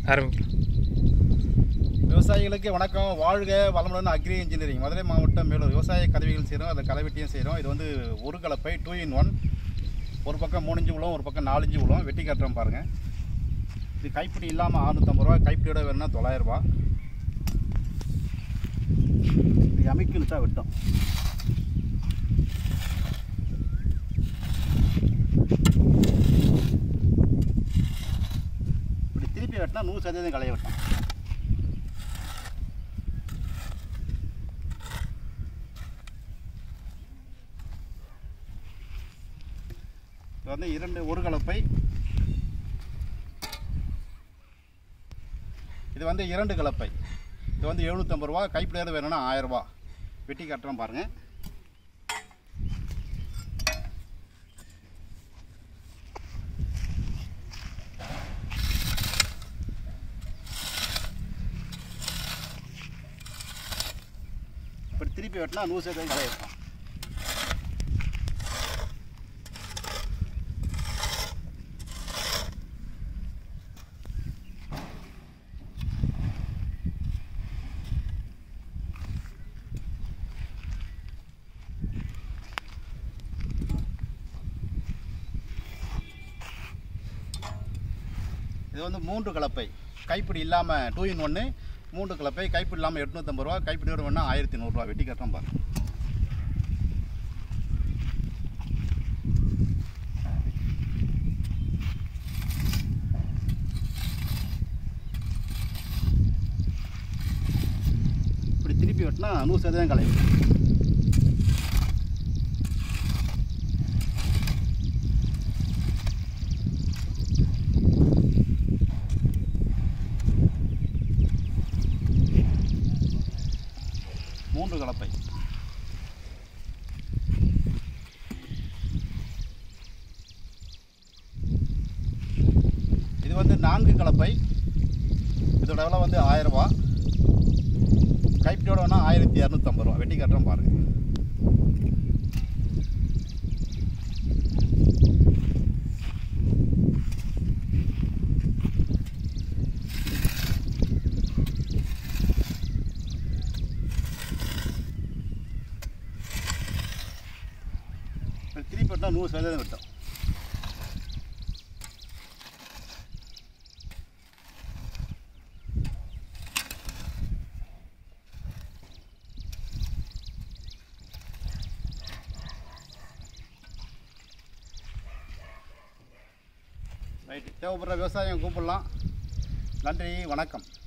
ஆரம்பிக்கலாம் விவசாயிகளுக்கு வணக்கம் வாழ்க வளமுடன் அக்ரி இன்ஜினியரிங் மதுரை மாவட்டம் மேலூர் விவசாய கருவிகள் செய்கிறோம் அதை களைவெட்டியும் செய்கிறோம் இது வந்து ஒரு கலப்பை டூ இன் ஒன் ஒரு பக்கம் மூணு இன்ச்சு விழும் ஒரு பக்கம் நாலு இன்ச்சு விழும் வெட்டி காட்டுறோம் பாருங்கள் இது கைப்பிடி இல்லாமல் அறுநூத்தம்பது ரூபா கைப்பிடியோட வேணும்னா தொள்ளாயிரரூபா இது அமைக்கணும் தான் வெட்டும் இப்படி திருப்பி வெட்டினா நூறு சதவீதம் களைய வெட்டும் இது வந்து இரண்டு ஒரு கலப்பை இது வந்து இரண்டு கலப்பை இது வந்து எழுநூற்றம்பது ரூபா கைப்பிடியாவது வேணும்னா ஆயிரம் ரூபா வெட்டி காட்டுறோம் பாருங்கள் இப்படி திருப்பி வெட்டினா நூறு சதவீதம் களை இருக்கும் இது வந்து மூன்று கலப்பை கைப்பிடி இல்லாமல் டூ இன் ஒன்று மூன்று கலப்பை கைப்பிடி இல்லாமல் எட்நூற்றம்பது ரூபா கைப்பிடியோட வேணால் ஆயிரத்தி நூறுரூவா வெட்டி கட்டுறோம் பாருங்க இப்படி திருப்பி வெட்டினா நூறு சதவீதம் கலையும் மூன்று கலப்பை இது வந்து நான்கு கலப்பை இதோட விலை வந்து ஆயிரம் ரூபா கைப்பிடியோட வேணால் ஆயிரத்தி இரநூத்தம்பது ரூபா வெட்டி கட்டுறோம் பாருங்க இப்ப திருப்பி விட்டால் நூறு சதவீதம் விட்டோம் ரைட்டு தேவைப்படுற விவசாயம் கூப்பிடலாம் நன்றி வணக்கம்